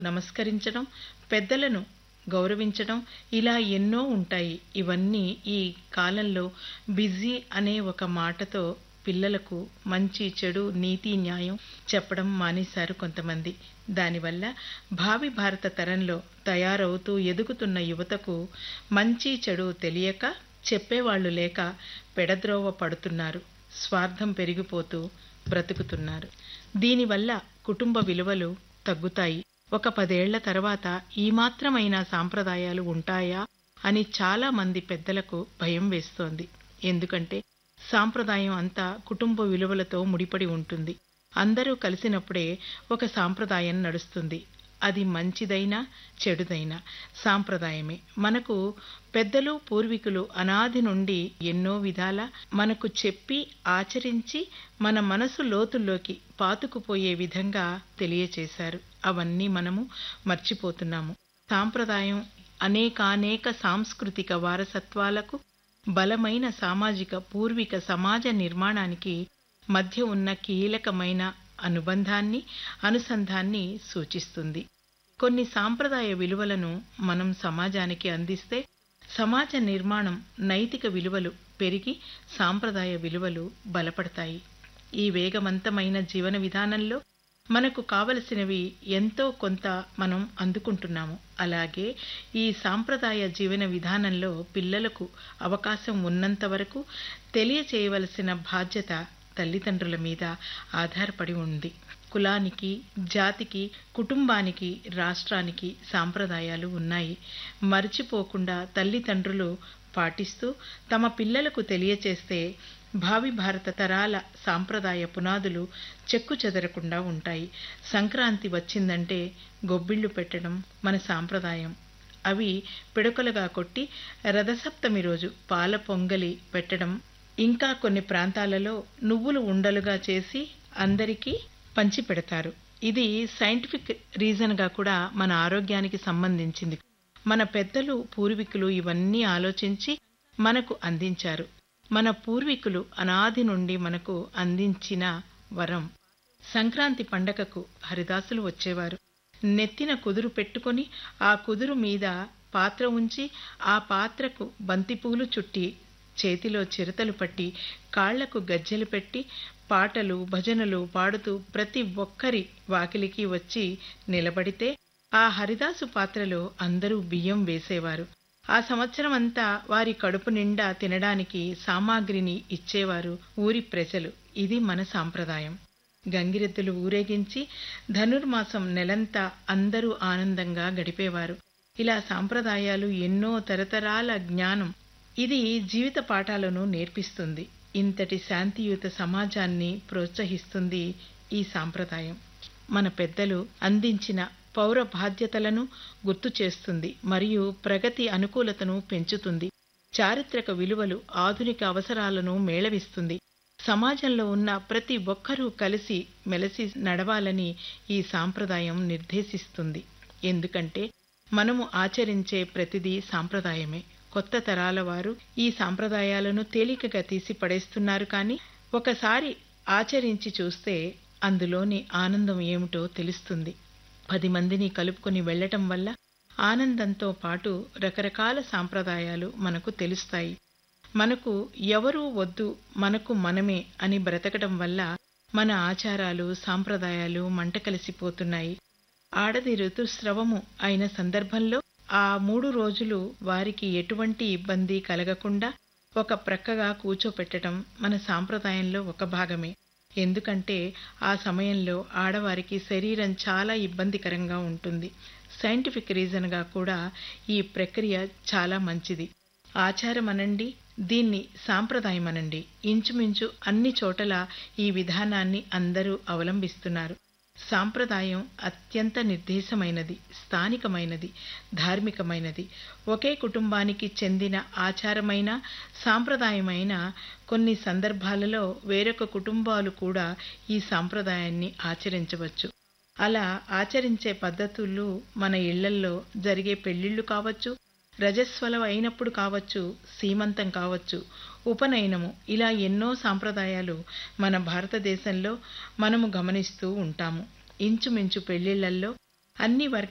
నమస్కరించడం పెద్దలను గౌరవించడం ఇలా ఎన్నో ఉంటాయి ఇవన్నీ ఈ కాలంలో బిజీ అనే ఒక మాటతో పిల్లలకు మంచి చెడు నీతి న్యాయం చెప్పడం మానేశారు కొంతమంది దానివల్ల భావి భారత తరంలో తయారవుతూ ఎదుగుతున్న యువతకు మంచి చెడు తెలియక చెప్పేవాళ్లు లేక పెడద్రోవ పడుతున్నారు స్వార్థం పెరిగిపోతూ బ్రతుకుతున్నారు దీనివల్ల కుటుంబ విలువలు తగ్గుతాయి ఒక పదేళ్ల తర్వాత ఈ మాత్రమైన సాంప్రదాయాలు ఉంటాయా అని చాలా మంది పెద్దలకు భయం వేస్తోంది ఎందుకంటే సాంప్రదాయం అంతా కుటుంబ విలువలతో ముడిపడి ఉంటుంది అందరూ కలిసినప్పుడే ఒక సాంప్రదాయం నడుస్తుంది అది మంచిదైనా చెడుదైనా సాంప్రదాయమే మనకు పెద్దలు పూర్వీకులు అనాది నుండి ఎన్నో విధాల మనకు చెప్పి ఆచరించి మన మనసు లోతుల్లోకి పాతుకుపోయే విధంగా తెలియచేశారు అవన్నీ మనము మర్చిపోతున్నాము సాంప్రదాయం అనేకానేక సాంస్కృతిక వారసత్వాలకు బలమైన సామాజిక పూర్విక సమాజ నిర్మాణానికి మధ్య ఉన్న కీలకమైన అనుబంధాన్ని అనుసంధాన్ని సూచిస్తుంది కొన్ని సాంప్రదాయ విలువలను మనం సమాజానికి అందిస్తే సమాజ నిర్మాణం నైతిక విలువలు పెరిగి సాంప్రదాయ విలువలు బలపడతాయి ఈ వేగవంతమైన జీవన విధానంలో మనకు కావలసినవి ఎంతో కొంత మనం అందుకుంటున్నాము అలాగే ఈ సాంప్రదాయ జీవన విధానంలో పిల్లలకు అవకాశం ఉన్నంత వరకు తెలియచేయవలసిన బాధ్యత తల్లిదండ్రుల మీద ఆధారపడి ఉంది కులానికి జాతికి కుటుంబానికి రాష్ట్రానికి సాంప్రదాయాలు ఉన్నాయి మర్చిపోకుండా తల్లిదండ్రులు పాటిస్తూ తమ పిల్లలకు తెలియచేస్తే భావి భారత తరాల సాంప్రదాయ పునాదులు చెక్కు చెదరకుండా ఉంటాయి సంక్రాంతి వచ్చిందంటే గొబ్బిళ్ళు పెట్టడం మన సాంప్రదాయం అవి పిడకలుగా కొట్టి రథసప్తమి రోజు పాల పొంగలి పెట్టడం ఇంకా కొన్ని ప్రాంతాలలో నువ్వులు ఉండలుగా చేసి అందరికీ పంచి పెడతారు ఇది సైంటిఫిక్ రీజన్గా కూడా మన ఆరోగ్యానికి సంబంధించింది మన పెద్దలు పూర్వీకులు ఇవన్నీ ఆలోచించి మనకు అందించారు మన పూర్వీకులు అనాది నుండి మనకు అందించిన వరం సంక్రాంతి పండగకు హరిదాసులు వచ్చేవారు నెత్తిన కుదురు పెట్టుకొని ఆ కుదురు మీద పాత్ర ఉంచి ఆ పాత్రకు బంతిపూలు చుట్టి చేతిలో చిరతలు పట్టి కాళ్లకు గజ్జెలు పెట్టి పాటలు భజనలు పాడుతూ ప్రతి ఒక్కరి వాకిలికి వచ్చి నిలబడితే ఆ హరిదాసు పాత్రలో అందరూ బియ్యం వేసేవారు ఆ సంవత్సరం అంతా వారి కడుపు నిండా తినడానికి సామాగ్రిని ఇచ్చేవారు ఊరి ప్రజలు ఇది మన సాంప్రదాయం గంగిరెద్దులు ఊరేగించి ధనుర్మాసం నెలంతా అందరూ ఆనందంగా గడిపేవారు ఇలా సాంప్రదాయాలు ఎన్నో తరతరాల జ్ఞానం ఇది జీవిత పాఠాలను నేర్పిస్తుంది ఇంతటి శాంతియుత సమాజాన్ని ప్రోత్సహిస్తుంది ఈ సాంప్రదాయం మన పెద్దలు అందించిన పౌర బాధ్యతలను గుర్తు చేస్తుంది మరియు ప్రగతి అనుకూలతను పెంచుతుంది చారిత్రక విలువలు ఆధునిక అవసరాలను మేళవిస్తుంది సమాజంలో ఉన్న ప్రతి ఒక్కరూ కలిసి మెలసి నడవాలని ఈ సాంప్రదాయం నిర్దేశిస్తుంది ఎందుకంటే మనము ఆచరించే ప్రతిదీ సాంప్రదాయమే కొత్త తరాల వారు ఈ సాంప్రదాయాలను తేలికగా తీసి పడేస్తున్నారు కానీ ఒకసారి ఆచరించి చూస్తే అందులోని ఆనందం ఏమిటో తెలుస్తుంది పది మందిని కలుపుకొని వెళ్లటం వల్ల ఆనందంతో పాటు రకరకాల సాంప్రదాయాలు మనకు తెలుస్తాయి మనకు ఎవరూ వద్దు మనకు మనమే అని బ్రతకడం వల్ల మన ఆచారాలు సాంప్రదాయాలు మంట కలిసిపోతున్నాయి ఆడది ఋతుస్రవము అయిన సందర్భంలో ఆ మూడు రోజులు వారికి ఎటువంటి ఇబ్బంది కలగకుండా ఒక ప్రక్కగా కూర్చోపెట్టడం మన సాంప్రదాయంలో ఒక భాగమే ఎందుకంటే ఆ సమయంలో ఆడవారికి శరీరం చాలా ఇబ్బందికరంగా ఉంటుంది సైంటిఫిక్ రీజన్గా కూడా ఈ ప్రక్రియ చాలా మంచిది ఆచారం అనండి దీన్ని సాంప్రదాయం అనండి ఇంచుమించు అన్ని చోటల ఈ విధానాన్ని అందరూ అవలంబిస్తున్నారు సాంప్రదాయం అత్యంత నిర్దేశమైనది స్థానికమైనది ధార్మికమైనది ఒకే కుటుంబానికి చెందిన ఆచారమైన సాంప్రదాయమైన కొన్ని సందర్భాలలో వేరొక కుటుంబాలు కూడా ఈ సాంప్రదాయాన్ని ఆచరించవచ్చు అలా ఆచరించే పద్ధతులు మన ఇళ్లల్లో జరిగే పెళ్లిళ్లు కావచ్చు రజస్వలం అయినప్పుడు కావచ్చు సీమంతం కావచ్చు ఉపనయనము ఇలా ఎన్నో సాంప్రదాయాలు మన భారతదేశంలో మనము గమనిస్తూ ఉంటాము ఇంచుమించు పెళ్లిళ్లల్లో అన్ని వర్గాల